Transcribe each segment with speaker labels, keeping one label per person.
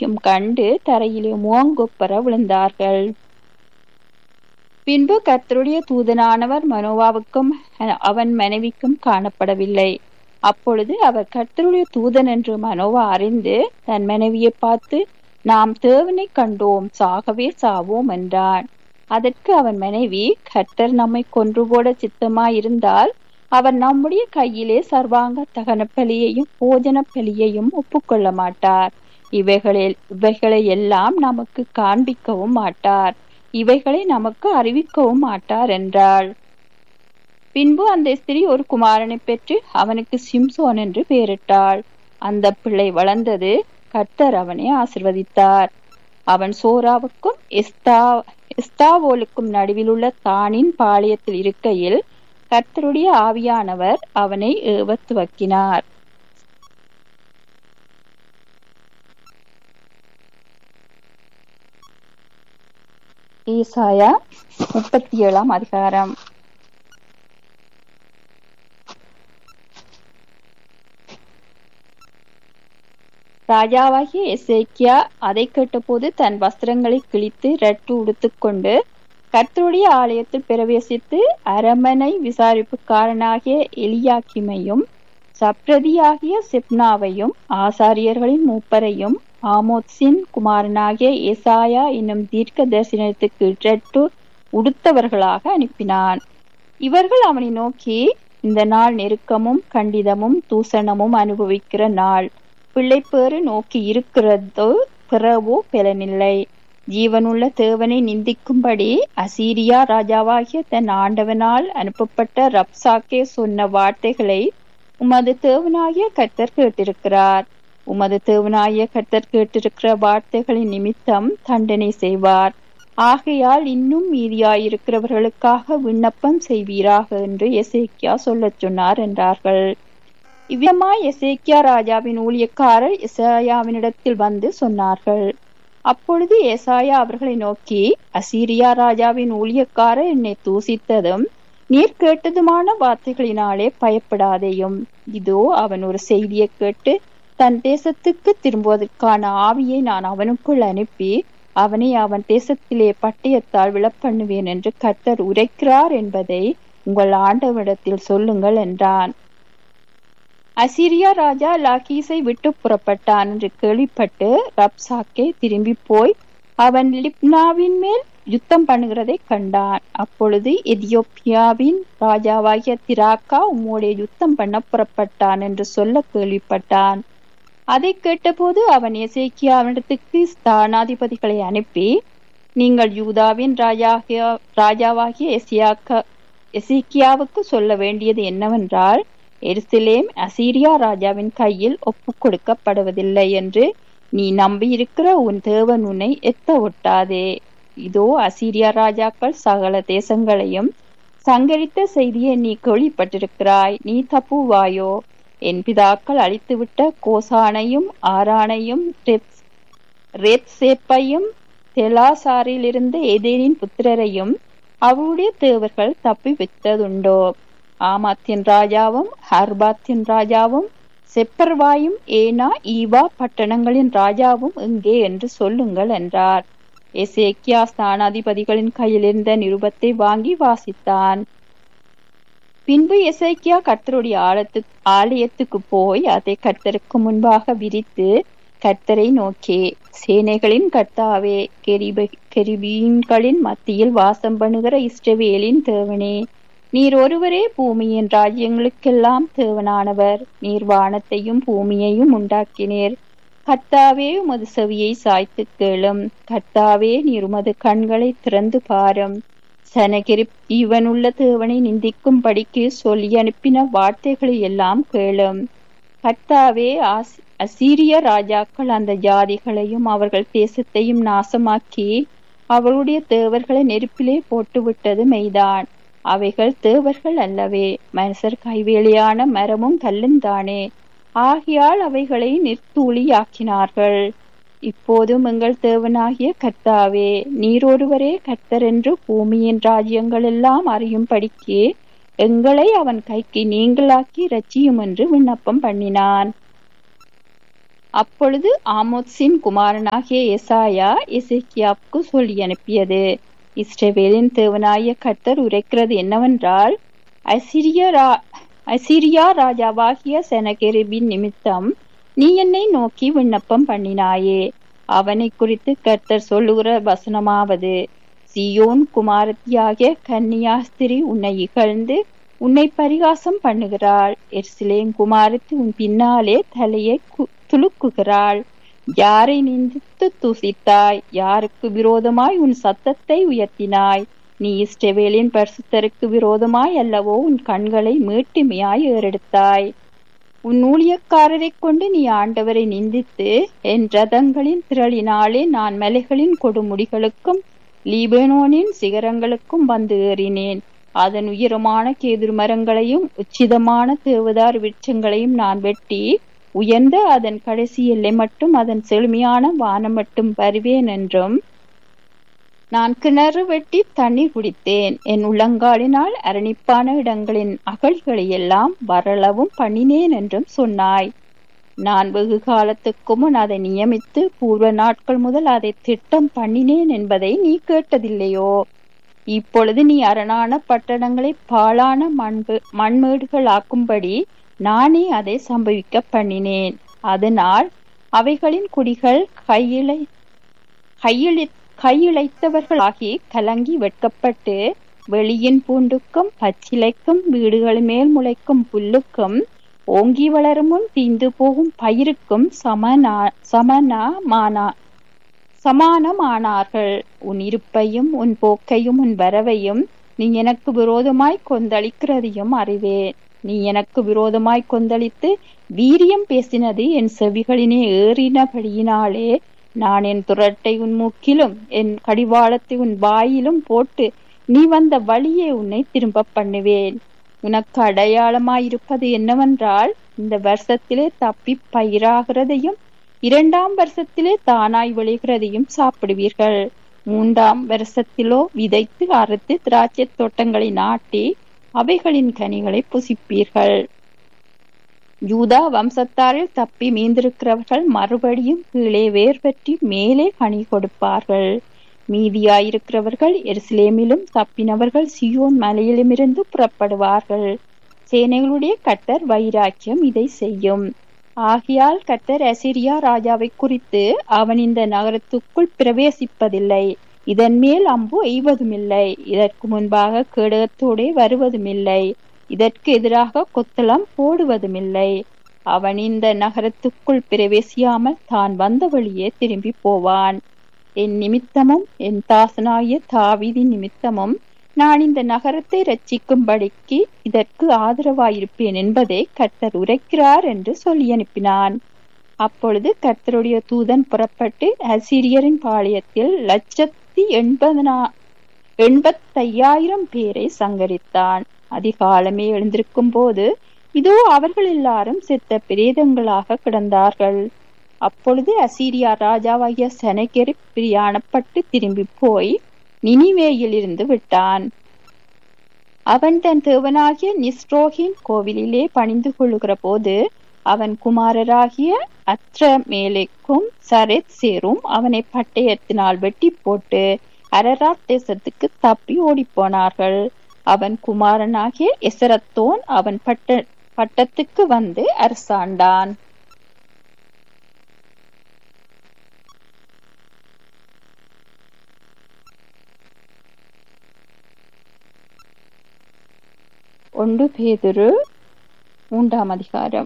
Speaker 1: செய்தியையும் கண்டு தரையிலே முகங்குப்புற விழுந்தார்கள் பின்பு கர்த்தருடைய தூதனானவர் மனோவாவுக்கும் அவன் மனைவிக்கும் காணப்படவில்லை அப்பொழுது அவர் கர்த்தருடைய தூதன் என்று மனோவா அறிந்து தன் மனைவியை பார்த்து நாம் தேவனை கண்டோம் சாகவே சாவோம் என்றான் அதற்கு அவன் மனைவி கர்த்தர் நம்மை கொன்று போட சித்தமாயிருந்தால் அவர் நம்முடைய கையிலே சர்வாங்க தகன பலியையும் போஜன பலியையும் ஒப்புக்கொள்ள மாட்டார் இவைகளில் இவைகளை எல்லாம் நமக்கு காண்பிக்கவும் மாட்டார் இவைகளை நமக்கு அறிவிக்கவும் மாட்டார் என்றாள் பின்பு அந்த ஸ்திரீ ஒரு குமாரனை பெற்று அவனுக்கு சிம்சோன் என்று பெயரிட்டாள் அந்த பிள்ளை வளர்ந்தது கர்த்தர் அவனை ஆசிர்வதித்தார் அவன் சோராவுக்கும் எஸ்தா எஸ்தாவோலுக்கும் நடுவில் உள்ள தானின் பாளையத்தில் இருக்கையில் கர்த்தருடைய ஆவியானவர் அவனை ஏவத் துவக்கினார் ஏசாயா முப்பத்தி ஏழாம் அதிகாரம் ராஜாவாகிய எசேக்கியா அதை கேட்டபோது தன் வஸ்திரங்களை கிழித்து ரட்டு உடுத்துக்கொண்டு கர்த்தருடைய ஆலயத்தில் பிரவேசித்து அரமனை விசாரிப்புக்காரனாகிய எலியாக்கிமையும் சப்ரதியாகிய செப்னாவையும் ஆசாரியர்களின் மூப்பரையும் ஆமோத்சின் குமாரனாகிய ஏசாயா என்னும் தீர்க்க தரிசனத்துக்கு ரட்டு உடுத்தவர்களாக அனுப்பினான் இவர்கள் அவனை நோக்கி இந்த நாள் நெருக்கமும் கண்டிதமும் தூசணமும் அனுபவிக்கிற நாள் பிள்ளைப்பேறு நோக்கி இருக்கிறதோ பிறவோ பலனில்லை ஜீவனுள்ள தேவனை நிந்திக்கும்படி அசீரியா ராஜாவாகிய தன் ஆண்டவனால் அனுப்பப்பட்ட ரப்சாக்கே சொன்ன வார்த்தைகளை உமது தேவனாகிய கர்த்தர் கேட்டிருக்கிறார் உமது தேவனாகிய கர்த்தர் கேட்டிருக்கிற வார்த்தைகளின் நிமித்தம் தண்டனை செய்வார் ஆகையால் இன்னும் மீதியாயிருக்கிறவர்களுக்காக விண்ணப்பம் செய்வீராக என்று எசேக்கியா சொல்லச் சொன்னார் என்றார்கள் இவ்விதமாய் எசேக்கியா ராஜாவின் ஊழியக்காரர் எசாயாவினிடத்தில் வந்து சொன்னார்கள் அப்பொழுது ஏசாயா அவர்களை நோக்கி அசீரியா ராஜாவின் ஊழியக்காரர் என்னை தூசித்ததும் நீர் கேட்டதுமான வார்த்தைகளினாலே பயப்படாதேயும் இதோ அவன் ஒரு செய்தியை கேட்டு தன் தேசத்துக்கு திரும்புவதற்கான ஆவியை நான் அவனுக்குள் அனுப்பி அவனை அவன் தேசத்திலே பட்டயத்தால் விழப்பண்ணுவேன் என்று கர்த்தர் உரைக்கிறார் என்பதை உங்கள் ஆண்டவரிடத்தில் சொல்லுங்கள் என்றான் அசிரியா ராஜா லாகீஸை விட்டு புறப்பட்டான் என்று கேள்விப்பட்டு ரப்சாக்கே திரும்பி போய் அவன் லிப்னாவின் மேல் யுத்தம் பண்ணுகிறதை கண்டான் அப்பொழுது எதியோப்பியாவின் ராஜாவாகிய திராக்கா உம்மோடைய யுத்தம் பண்ண புறப்பட்டான் என்று சொல்ல கேள்விப்பட்டான் அதை கேட்டபோது அவன் எசேக்கியாவிடத்துக்கு ஸ்தானாதிபதிகளை அனுப்பி நீங்கள் யூதாவின் ராஜாகிய ராஜாவாகிய எசியாக்கா எசேக்கியாவுக்கு சொல்ல வேண்டியது என்னவென்றால் எருசலேம் அசீரியா ராஜாவின் கையில் ஒப்பு கொடுக்கப்படுவதில்லை என்று நீ நம்பியிருக்கிற உன் தேவன் உன்னை எத்த ஒட்டாதே இதோ அசீரியா ராஜாக்கள் சகல தேசங்களையும் சங்கரித்த செய்தியை நீ கேள்விப்பட்டிருக்கிறாய் நீ தப்புவாயோ என் பிதாக்கள் அழித்துவிட்ட கோசானையும் ஆரானையும் ரேத்சேப்பையும் தெலாசாரிலிருந்து ஏதேனின் புத்திரரையும் அவருடைய தேவர்கள் தப்பி வித்ததுண்டோ ஆமாத்தின் ராஜாவும் ஹர்பாத்தின் ராஜாவும் செப்பர்வாயும் ஏனா ஈவா பட்டணங்களின் ராஜாவும் எங்கே என்று சொல்லுங்கள் என்றார் எசேக்கியா ஸ்தானாதிபதிகளின் கையில் இருந்த நிருபத்தை வாங்கி வாசித்தான் பின்பு எசேக்கியா கர்த்தருடைய ஆலத்து ஆலயத்துக்கு போய் அதை கர்த்தருக்கு முன்பாக விரித்து கர்த்தரை நோக்கி சேனைகளின் கர்த்தாவே கெரிப கெரிபீன்களின் மத்தியில் வாசம் பண்ணுகிற இஷ்டவேலின் தேவனே நீர் ஒருவரே பூமியின் ராஜ்யங்களுக்கெல்லாம் தேவனானவர் நீர் வானத்தையும் பூமியையும் உண்டாக்கினீர் கர்த்தாவே உமது செவியை சாய்த்து கேளும் கர்த்தாவே நீர் உமது கண்களை திறந்து பாரும் சனகிரி இவனுள்ள தேவனை நிந்திக்கும்படிக்கு சொல்லி அனுப்பின வார்த்தைகளை எல்லாம் கேளும் கர்த்தாவே ஆஸ் அசீரிய ராஜாக்கள் அந்த ஜாதிகளையும் அவர்கள் தேசத்தையும் நாசமாக்கி அவருடைய தேவர்களை நெருப்பிலே போட்டுவிட்டது மெய்தான் அவைகள் தேவர்கள் அல்லவே மனுஷர் கைவேலியான மரமும் கல்லுந்தானே ஆகையால் அவைகளை நிர்த்தூளியாக்கினார்கள் இப்போதும் எங்கள் தேவனாகிய கர்த்தாவே நீர் ஒருவரே கர்த்தர் என்று பூமியின் ராஜ்யங்கள் எல்லாம் அறியும்படிக்கு எங்களை அவன் கைக்கு நீங்களாக்கி ரச்சியும் என்று விண்ணப்பம் பண்ணினான் அப்பொழுது ஆமோத்ஸின் குமாரனாகிய எசாயா எசேக்கியாவுக்கு சொல்லி அனுப்பியது இஸ்ரவேலின் தேவனாய கர்த்தர் உரைக்கிறது என்னவென்றால் அசிரியா அசிரியா ராஜாவாகிய செனகெரிபின் நிமித்தம் நீ என்னை நோக்கி விண்ணப்பம் பண்ணினாயே அவனை குறித்து கர்த்தர் சொல்லுகிற வசனமாவது சியோன் குமாரத்தியாகிய கன்னியாஸ்திரி உன்னை இகழ்ந்து உன்னை பரிகாசம் பண்ணுகிறாள் எர்சிலேம் குமாரத்தி உன் பின்னாலே தலையை துலுக்குகிறாள் யாரை நிந்தித்து தூசித்தாய் யாருக்கு விரோதமாய் உன் சத்தத்தை உயர்த்தினாய் நீ இஸ்டவேலின் பரிசுத்தருக்கு விரோதமாய் அல்லவோ உன் கண்களை மீட்டுமையாய் ஏறெடுத்தாய் உன் ஊழியக்காரரைக் கொண்டு நீ ஆண்டவரை நிந்தித்து என் ரதங்களின் திரளினாலே நான் மலைகளின் கொடுமுடிகளுக்கும் லீபனோனின் சிகரங்களுக்கும் வந்து ஏறினேன் அதன் உயரமான கேதுர் மரங்களையும் உச்சிதமான தேவதார் விருட்சங்களையும் நான் வெட்டி உயர்ந்த அதன் கடைசி எல்லை மட்டும் அதன் செழுமையான வானம் மட்டும் வருவேன் என்றும் நான் கிணறு வெட்டி தண்ணீர் குடித்தேன் என் உள்ளங்காலினால் அரணிப்பான இடங்களின் அகழிகளை எல்லாம் வரளவும் பண்ணினேன் என்றும் சொன்னாய் நான் வெகு காலத்துக்கு முன் அதை நியமித்து பூர்வ நாட்கள் முதல் அதை திட்டம் பண்ணினேன் என்பதை நீ கேட்டதில்லையோ இப்பொழுது நீ அரணான பட்டணங்களை பாழான மண்பு மண்மேடுகள் ஆக்கும்படி நானே அதை சம்பவிக்க பண்ணினேன் அதனால் அவைகளின் குடிகள் கையிலை கையிழி கையிழைத்தவர்களாகி கலங்கி வெட்கப்பட்டு வெளியின் பூண்டுக்கும் பச்சிலைக்கும் வீடுகள் மேல் முளைக்கும் புல்லுக்கும் ஓங்கி வளரும் முன் தீந்து போகும் பயிருக்கும் சமனா சமனமானா சமானமானார்கள் உன் இருப்பையும் உன் போக்கையும் உன் வரவையும் நீ எனக்கு விரோதமாய் கொந்தளிக்கிறதையும் அறிவேன் நீ எனக்கு விரோதமாய் கொந்தளித்து வீரியம் பேசினது என் செவிகளினே ஏறினபடியினாலே நான் என் துரட்டை உன் மூக்கிலும் என் கடிவாளத்தை உன் வாயிலும் போட்டு நீ வந்த வழியே உன்னை திரும்ப பண்ணுவேன் உனக்கு அடையாளமாயிருப்பது என்னவென்றால் இந்த வருஷத்திலே தப்பி பயிராகிறதையும் இரண்டாம் வருஷத்திலே தானாய் விளைகிறதையும் சாப்பிடுவீர்கள் மூன்றாம் வருஷத்திலோ விதைத்து அறுத்து திராட்சை தோட்டங்களை நாட்டி அவைகளின் கனிகளை புசிப்பீர்கள் யூதா வம்சத்தாரில் தப்பி மீந்திருக்கிறவர்கள் மறுபடியும் கீழே வேர் பற்றி மேலே கனி கொடுப்பார்கள் மீதியாயிருக்கிறவர்கள் எருசலேமிலும் தப்பினவர்கள் சியோன் மலையிலுமிருந்து புறப்படுவார்கள் சேனைகளுடைய கட்டர் வைராக்கியம் இதை செய்யும் ஆகையால் கட்டர் அசிரியா ராஜாவை குறித்து அவன் இந்த நகரத்துக்குள் பிரவேசிப்பதில்லை இதன் மேல் அம்பு எய்வதுமில்லை இதற்கு முன்பாக கேடகத்தோடே வருவதுமில்லை இதற்கு எதிராக கொத்தளம் போடுவதுமில்லை அவன் இந்த நகரத்துக்குள் பிரவேசியாமல் தான் வந்த வழியே திரும்பி போவான் என் நிமித்தமும் என் தாசனாகிய தாவிதி நிமித்தமும் நான் இந்த நகரத்தை ரட்சிக்கும்படிக்கு இதற்கு ஆதரவாயிருப்பேன் என்பதை கர்த்தர் உரைக்கிறார் என்று சொல்லி அனுப்பினான் அப்பொழுது கர்த்தருடைய தூதன் புறப்பட்டு அசிரியரின் பாளையத்தில் லட்சத்தி எண்பதனா எண்பத்தையாயிரம் பேரை சங்கரித்தான் அதிகாலமே எழுந்திருக்கும் போது இதோ அவர்கள் எல்லாரும் செத்த பிரேதங்களாக கிடந்தார்கள் அப்பொழுது அசீரியா ராஜாவாகிய செனகெரி பிரியாணப்பட்டு திரும்பி போய் நினிவேயில் இருந்து விட்டான் அவன் தன் தேவனாகிய நிஸ்ரோகின் கோவிலிலே பணிந்து கொள்ளுகிற போது அவன் குமாரராகிய அத்ரமேலேக்கும் சரத் சேரும் அவனை பட்டயத்தினால் வெட்டி போட்டு அரராத் தேசத்துக்கு தப்பி ஓடிப்போனார்கள் அவன் குமாரனாகிய எசரத்தோன் அவன் பட்ட பட்டத்துக்கு வந்து அரசாண்டான் ஒன்று பேதுரு மூன்றாம் அதிகாரம்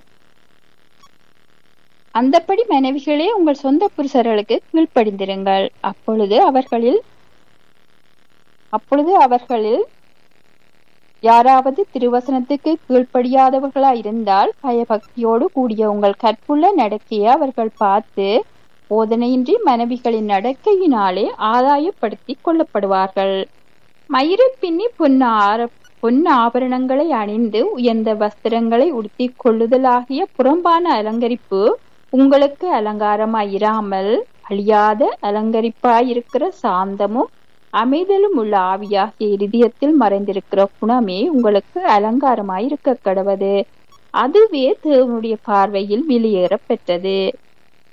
Speaker 1: அந்தப்படி மனைவிகளே உங்கள் சொந்த புருஷர்களுக்கு கீழ்ப்படிந்திருங்கள் அப்பொழுது அவர்களில் அப்பொழுது அவர்களில் யாராவது திருவசனத்துக்கு கீழ்ப்படியாதவர்களா இருந்தால் பயபக்தியோடு கூடிய உங்கள் கற்புள்ள நடக்கையை அவர்கள் பார்த்து போதனையின்றி மனைவிகளின் நடக்கையினாலே ஆதாயப்படுத்தி கொள்ளப்படுவார்கள் மயிரை பின்னி பொன்னார பொன் ஆபரணங்களை அணிந்து உயர்ந்த வஸ்திரங்களை உடுத்திக் கொள்ளுதலாகிய புறம்பான அலங்கரிப்பு உங்களுக்கு அலங்காரமாயிராமல் அழியாத அலங்கரிப்பாயிருக்கிற சாந்தமும் அமைதலும் உள்ள ஆவியாகிய இருதயத்தில் மறைந்திருக்கிற குணமே உங்களுக்கு அலங்காரமாயிருக்க கடவது அதுவே தேவனுடைய பார்வையில் வெளியேற பெற்றது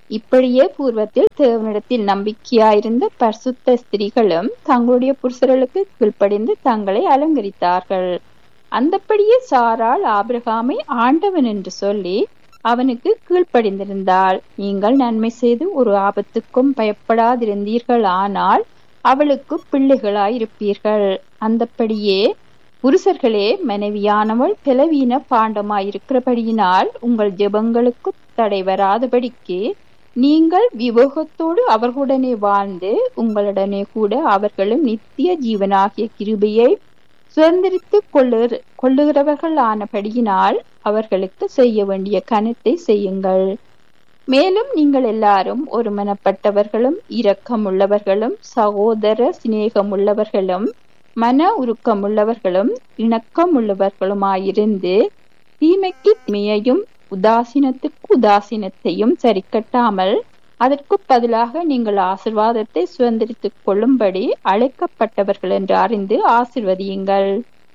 Speaker 1: இப்படியே பூர்வத்தில் தேவனிடத்தில் நம்பிக்கையாயிருந்த பரிசுத்த ஸ்திரீகளும் தங்களுடைய புருஷர்களுக்கு கீழ்ப்படிந்து தங்களை அலங்கரித்தார்கள் அந்தப்படியே சாராள் ஆபிரகாமை ஆண்டவன் என்று சொல்லி அவனுக்கு கீழ்ப்படிந்திருந்தாள் நீங்கள் நன்மை செய்து ஒரு ஆபத்துக்கும் பயப்படாதிருந்தீர்கள் ஆனால் அவளுக்கு பிள்ளைகளாயிருப்பீர்கள் அந்தப்படியே புருஷர்களே மனைவியானவள் பலவீன பாண்டமாயிருக்கிறபடியினால் உங்கள் ஜெபங்களுக்கு தடை வராதபடிக்கு நீங்கள் விவேகத்தோடு அவர்களுடனே வாழ்ந்து உங்களுடனே கூட அவர்களும் நித்திய ஜீவனாகிய கிருபையை சுதந்திரித்துக் கொள்ளு கொள்ளுகிறவர்கள் ஆனபடியினால் அவர்களுக்கு செய்ய வேண்டிய கனத்தை செய்யுங்கள் மேலும் நீங்கள் எல்லாரும் ஒருமனப்பட்டவர்களும் இரக்கமுள்ளவர்களும் சகோதர சிநேகமுள்ளவர்களும் மன உருக்கமுள்ளவர்களும் இணக்கமுள்ளவர்களுமாயிருந்து தீமைக்கு தீமையையும் உதாசீனத்துக்கு உதாசீனத்தையும் சரிக்கட்டாமல் அதற்கு பதிலாக நீங்கள் ஆசிர்வாதத்தை சுதந்திரித்துக் கொள்ளும்படி அழைக்கப்பட்டவர்கள் என்று அறிந்து ஆசிர்வதியுங்கள்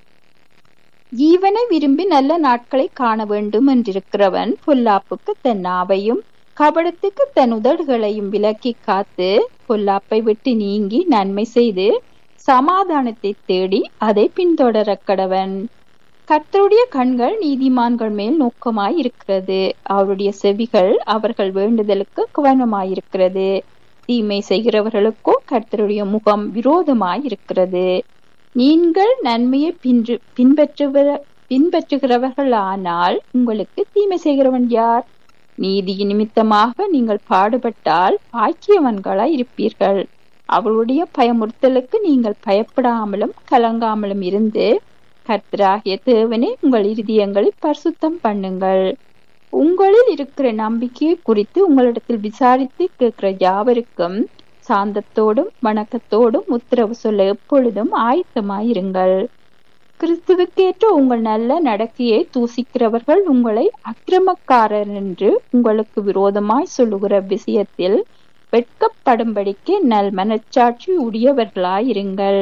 Speaker 1: ஜீவனை விரும்பி நல்ல நாட்களை காண வேண்டும் என்றிருக்கிறவன் பொல்லாப்புக்கு தன் நாவையும் கபடத்துக்கு தன் உதடுகளையும் விலக்கி காத்து பொல்லாப்பை விட்டு நீங்கி நன்மை செய்து சமாதானத்தை தேடி அதை பின்தொடர கடவன் கர்த்தருடைய கண்கள் நீதிமான்கள் மேல் நோக்கமாய் இருக்கிறது அவருடைய செவிகள் அவர்கள் வேண்டுதலுக்கு கவனமாயிருக்கிறது தீமை செய்கிறவர்களுக்கோ கர்த்தருடைய முகம் விரோதமாய் இருக்கிறது நீங்கள் நன்மையை பின்று பின்பற்றுகிற பின்பற்றுகிறவர்கள் ஆனால் உங்களுக்கு தீமை செய்கிறவன் யார் நீதியின் நிமித்தமாக நீங்கள் பாடுபட்டால் பாக்கியவன்களாய் இருப்பீர்கள் அவருடைய பயமுறுத்தலுக்கு நீங்கள் பயப்படாமலும் கலங்காமலும் இருந்து கர்த்தராகிய தேவனே உங்கள் இருதயங்களை பரிசுத்தம் பண்ணுங்கள் உங்களில் இருக்கிற நம்பிக்கையை குறித்து உங்களிடத்தில் விசாரித்து கேட்கிற யாவருக்கும் சாந்தத்தோடும் வணக்கத்தோடும் உத்தரவு சொல்ல எப்பொழுதும் ஆயத்தமாயிருங்கள் கிறிஸ்துவுக்கேற்ற உங்கள் நல்ல நடக்கையை தூசிக்கிறவர்கள் உங்களை அக்கிரமக்காரர் என்று உங்களுக்கு விரோதமாய் சொல்லுகிற விஷயத்தில் வெட்கப்படும்படிக்கு நல் மனச்சாட்சி உடையவர்களாயிருங்கள்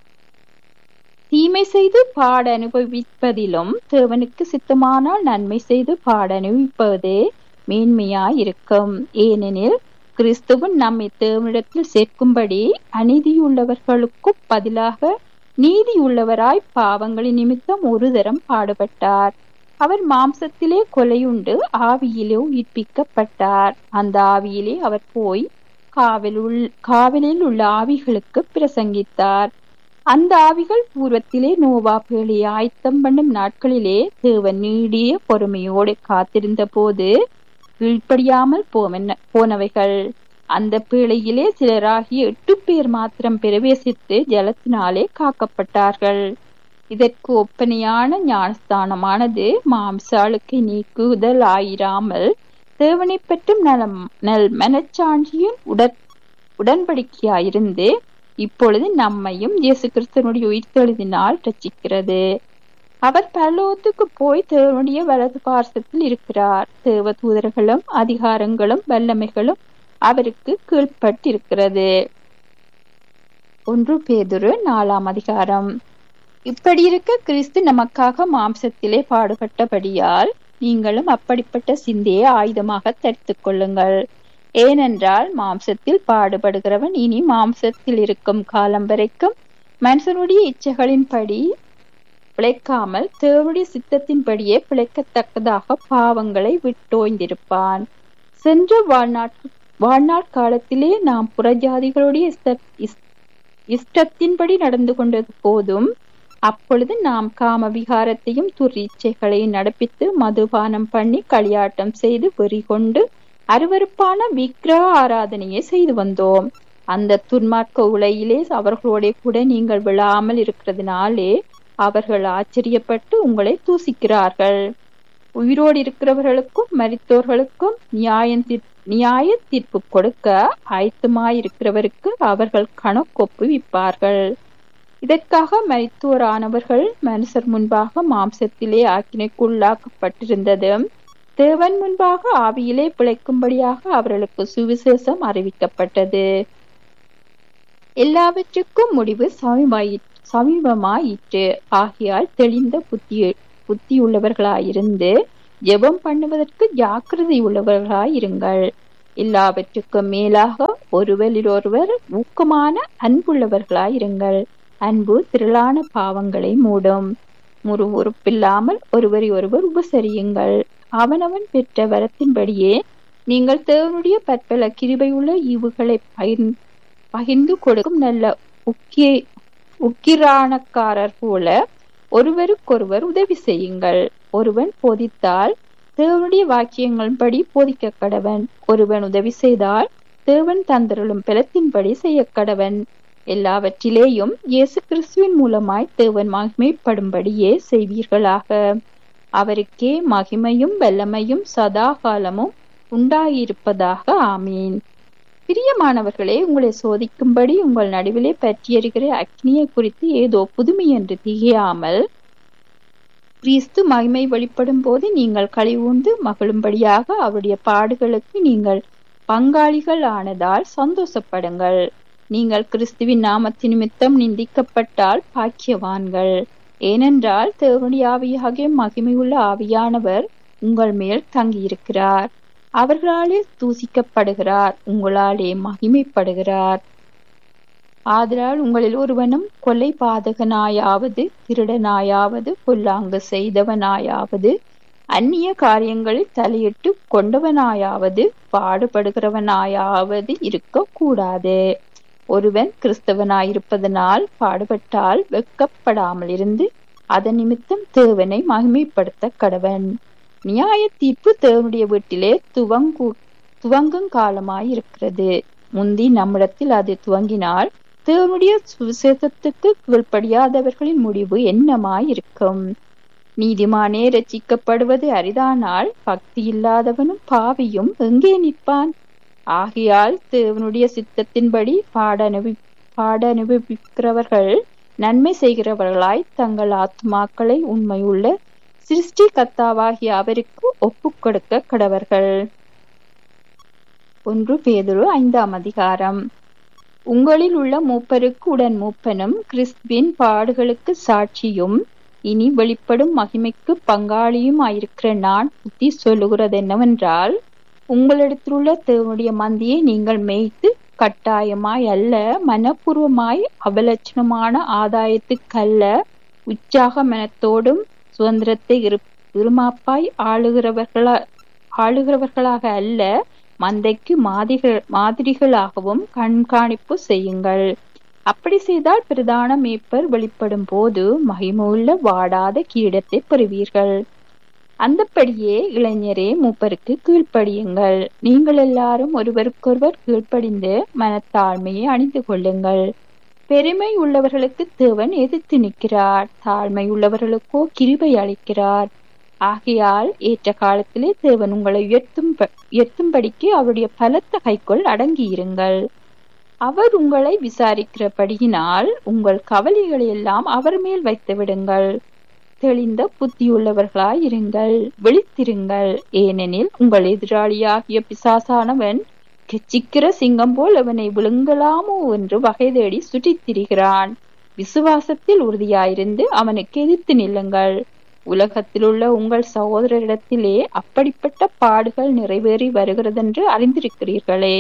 Speaker 1: தீமை செய்து பாட அனுபவிப்பதிலும் தேவனுக்கு சித்தமானால் நன்மை செய்து பாட அனுபவிப்பதே மேன்மையாயிருக்கும் ஏனெனில் கிறிஸ்துவன் நம்மை தேவனிடத்தில் சேர்க்கும்படி அநீதியுள்ளவர்களுக்கு பதிலாக நீதியுள்ளவராய் பாவங்களின் நிமித்தம் ஒரு தரம் பாடுபட்டார் அவர் மாம்சத்திலே கொலையுண்டு ஆவியிலே உயிர்ப்பிக்கப்பட்டார் அந்த ஆவியிலே அவர் போய் காவலுள் காவலில் உள்ள ஆவிகளுக்கு பிரசங்கித்தார் அந்த ஆவிகள் பூர்வத்திலே நோவா பேழையை ஆயத்தம் பண்ணும் நாட்களிலே தேவன் நீடிய பொறுமையோடு காத்திருந்த போது கீழ்ப்படியாமல் போவன போனவைகள் அந்த பேழையிலே சிலராகிய எட்டு பேர் மாத்திரம் பிரவேசித்து ஜலத்தினாலே காக்கப்பட்டார்கள் இதற்கு ஒப்பனையான ஞானஸ்தானமானது மாம்சாளுக்கு நீக்குதல் ஆயிராமல் தேவனை பற்றும் நலம் நல் மனச்சாட்சியின் உடன் உடன்படிக்கையாயிருந்து இப்பொழுது நம்மையும் இயேசு கிறிஸ்தனுடைய உயிர்த்தெழுதினால் ரச்சிக்கிறது அவர் பரலோகத்துக்கு போய் தேவனுடைய வலது பார்சத்தில் இருக்கிறார் தேவ தூதர்களும் அதிகாரங்களும் வல்லமைகளும் அவருக்கு கீழ்பட்டிருக்கிறது ஒன்று பேதுரு நாலாம் அதிகாரம் இப்படி இருக்க கிறிஸ்து நமக்காக மாம்சத்திலே பாடுபட்டபடியால் நீங்களும் அப்படிப்பட்ட சிந்தையை ஆயுதமாக தரித்துக் கொள்ளுங்கள் ஏனென்றால் மாம்சத்தில் பாடுபடுகிறவன் இனி மாம்சத்தில் இருக்கும் காலம் வரைக்கும் மனுஷனுடைய இச்சைகளின்படி பிழைக்காமல் தேவனுடைய சித்தத்தின்படியே பிழைக்கத்தக்கதாக பாவங்களை விட்டோய்ந்திருப்பான் சென்ற வாழ்நாட் வாழ்நாள் காலத்திலே நாம் புறஜாதிகளுடைய இஷ்டத்தின்படி நடந்து கொண்டது போதும் அப்பொழுது நாம் காம விகாரத்தையும் துரிச்சைகளையும் நடப்பித்து மதுபானம் பண்ணி களியாட்டம் செய்து வெறி கொண்டு அருவருப்பான விக்கிரக ஆராதனையை செய்து வந்தோம் அந்த துன்மார்க்க உலையிலே அவர்களோட கூட நீங்கள் விழாமல் இருக்கிறதுனாலே அவர்கள் ஆச்சரியப்பட்டு உங்களை தூசிக்கிறார்கள் உயிரோடு இருக்கிறவர்களுக்கும் மரித்தோர்களுக்கும் நியாயம் நியாய தீர்ப்பு கொடுக்க ஆயத்தமாயிருக்கிறவருக்கு அவர்கள் கணக்கொப்புவிப்பார்கள் இதற்காக மரித்தோரானவர்கள் மனுஷர் முன்பாக மாம்சத்திலே ஆக்கினைக்குள்ளாக்கப்பட்டிருந்தது தேவன் முன்பாக ஆவியிலே பிழைக்கும்படியாக அவர்களுக்கு சுவிசேஷம் அறிவிக்கப்பட்டது எல்லாவற்றுக்கும் முடிவு சமீபமாயி சமீபமாயிற்று ஆகியால் தெளிந்த புத்தி புத்தியுள்ளவர்களாயிருந்து ஜெபம் பண்ணுவதற்கு ஜாக்கிரதை உள்ளவர்களாயிருங்கள் எல்லாவற்றுக்கும் மேலாக ஒருவரிலொருவர் ஊக்கமான அன்புள்ளவர்களாயிருங்கள் அன்பு திரளான பாவங்களை மூடும் முறுமுறுப்பில்லாமல் ஒருவரை ஒருவர் உபசரியுங்கள் அவனவன் பெற்ற வரத்தின்படியே நீங்கள் தேவனுடைய பற்பல கிருபையுள்ள ஈவுகளை பகிர்ந்து பகிர்ந்து கொடுக்கும் நல்ல உக்கிய உக்கிரானக்காரர் போல ஒருவருக்கொருவர் உதவி செய்யுங்கள் ஒருவன் போதித்தால் தேவனுடைய வாக்கியங்களின்படி போதிக்க கடவன் ஒருவன் உதவி செய்தால் தேவன் தந்தருளும் பலத்தின்படி செய்ய கடவன் எல்லாவற்றிலேயும் இயேசு கிறிஸ்துவின் மூலமாய் தேவன் மகிமைப்படும்படியே செய்வீர்களாக அவருக்கே மகிமையும் வல்லமையும் சதா காலமும் உண்டாயிருப்பதாக ஆமீன் பிரியமானவர்களே உங்களை சோதிக்கும்படி உங்கள் நடுவிலே பற்றியறிகிற அக்னியை குறித்து ஏதோ புதுமை என்று திகையாமல் கிறிஸ்து மகிமை வெளிப்படும் போது நீங்கள் கழிவுண்டு மகிழும்படியாக அவருடைய பாடுகளுக்கு நீங்கள் பங்காளிகள் ஆனதால் சந்தோஷப்படுங்கள் நீங்கள் கிறிஸ்துவின் நாமத்து நிமித்தம் நிந்திக்கப்பட்டால் பாக்கியவான்கள் ஏனென்றால் தேவனுடைய ஆவியாகிய மகிமையுள்ள ஆவியானவர் உங்கள் மேல் தங்கியிருக்கிறார் அவர்களாலே தூசிக்கப்படுகிறார் உங்களாலே மகிமைப்படுகிறார் ஆதலால் உங்களில் ஒருவனும் கொலை பாதகனாயாவது திருடனாயாவது பொல்லாங்கு செய்தவனாயாவது அந்நிய காரியங்களில் தலையிட்டு கொண்டவனாயாவது பாடுபடுகிறவனாயாவது இருக்க கூடாது ஒருவன் கிறிஸ்தவனாயிருப்பதனால் பாடுபட்டால் வெக்கப்படாமல் இருந்து அதன் நிமித்தம் தேவனை மகிமைப்படுத்த கடவன் நியாய தீர்ப்பு தேவனுடைய வீட்டிலே துவங்கு துவங்கும் காலமாயிருக்கிறது முந்தி நம்மிடத்தில் அது துவங்கினால் தேவனுடைய சுவிசேஷத்துக்கு கீழ்ப்படியாதவர்களின் முடிவு என்னமாயிருக்கும் நீதிமானே ரச்சிக்கப்படுவது அரிதானால் பக்தி இல்லாதவனும் பாவியும் எங்கே நிற்பான் ஆகையால் தேவனுடைய சித்தத்தின்படி பாடனுபி பாடனுபவிக்கிறவர்கள் நன்மை செய்கிறவர்களாய் தங்கள் ஆத்மாக்களை உண்மையுள்ள சிருஷ்டி கத்தாவாகிய அவருக்கு ஒப்புக் கொடுக்க கடவர்கள் ஒன்று பேதுரு ஐந்தாம் அதிகாரம் உங்களில் உள்ள மூப்பருக்கு உடன் மூப்பனும் கிறிஸ்துவின் பாடுகளுக்கு சாட்சியும் இனி வெளிப்படும் மகிமைக்கு பங்காளியும் ஆயிருக்கிற நான் புத்தி சொல்லுகிறது என்னவென்றால் உங்களிடத்திலுள்ள தேவனுடைய மந்தியை நீங்கள் மேய்த்து கட்டாயமாய் அல்ல மனப்பூர்வமாய் அவலட்சணமான ஆதாயத்துக்கல்ல உற்சாக மனத்தோடும் சுதந்திரத்தை இருமாப்பாய் ஆளுகிறவர்களா ஆளுகிறவர்களாக அல்ல மந்தைக்கு மாதிரிகள் மாதிரிகளாகவும் கண்காணிப்பு செய்யுங்கள் அப்படி செய்தால் பிரதான மேய்ப்பர் வெளிப்படும் போது மகிமுள்ள வாடாத கீடத்தை பெறுவீர்கள் அந்தப்படியே இளைஞரே மூப்பருக்கு கீழ்ப்படியுங்கள் நீங்கள் எல்லாரும் ஒருவருக்கொருவர் கீழ்ப்படிந்து மனத்தாழ்மையை அணிந்து கொள்ளுங்கள் பெருமை உள்ளவர்களுக்கு தேவன் எதிர்த்து நிற்கிறார் தாழ்மை உள்ளவர்களுக்கோ கிருபை அளிக்கிறார் ஆகையால் ஏற்ற காலத்திலே தேவன் உங்களை உயர்த்தும் உயர்த்தும்படிக்கு அவருடைய பலத்த கைக்குள் அடங்கியிருங்கள் அவர் உங்களை விசாரிக்கிறபடியினால் உங்கள் கவலைகளை எல்லாம் அவர் மேல் வைத்து விடுங்கள் தெளிந்த புத்தியுள்ளவர்களாய் இருங்கள் விழித்திருங்கள் ஏனெனில் உங்கள் எதிராளியாகிய பிசாசானவன் கெச்சிக்கிற சிங்கம் போல் அவனை விழுங்கலாமோ என்று வகை தேடி சுற்றித் திரிகிறான் விசுவாசத்தில் உறுதியாயிருந்து அவனுக்கு எதிர்த்து நில்லுங்கள் உலகத்தில் உள்ள உங்கள் சகோதரரிடத்திலே அப்படிப்பட்ட பாடுகள் நிறைவேறி வருகிறதென்று அறிந்திருக்கிறீர்களே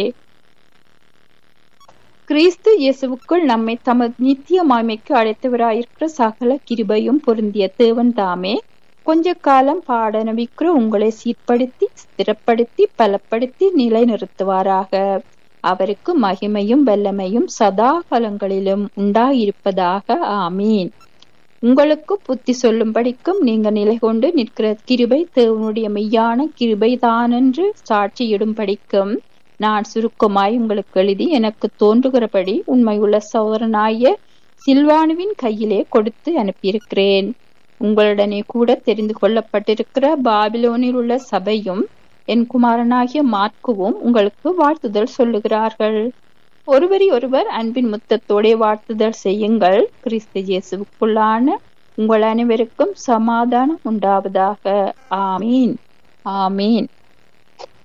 Speaker 1: கிறிஸ்து இயேசுவுக்குள் நம்மை தமது நித்திய மாய்மைக்கு அழைத்தவராயிருக்கிற சகல கிருபையும் பொருந்திய தேவன் தாமே கொஞ்ச காலம் பாடநபிக்கிற உங்களை சீர்படுத்தி ஸ்திரப்படுத்தி பலப்படுத்தி நிலைநிறுத்துவாராக அவருக்கு மகிமையும் வல்லமையும் சதா காலங்களிலும் உண்டாயிருப்பதாக ஆமீன் உங்களுக்கு புத்தி சொல்லும்படிக்கும் நீங்க நிலை கொண்டு நிற்கிற கிருபை தேவனுடைய மெய்யான கிருபை தானென்று சாட்சியிடும்படிக்கும் நான் சுருக்கமாய் உங்களுக்கு எழுதி எனக்கு தோன்றுகிறபடி உண்மையுள்ள சோதரனாய சில்வானுவின் கையிலே கொடுத்து அனுப்பியிருக்கிறேன் உங்களுடனே கூட தெரிந்து கொள்ளப்பட்டிருக்கிற பாபிலோனில் உள்ள சபையும் என் குமாரனாகிய மார்க்குவும் உங்களுக்கு வாழ்த்துதல் சொல்லுகிறார்கள் ஒருவரி ஒருவர் அன்பின் முத்தத்தோടെ வாழ்த்துதல் செய்யுங்கள் கிறிஸ்து இயேசுவுக்குள்ளான உங்கள் அனைவருக்கும் சமாதானம் உண்டாவதாக ஆமீன் ஆமீன்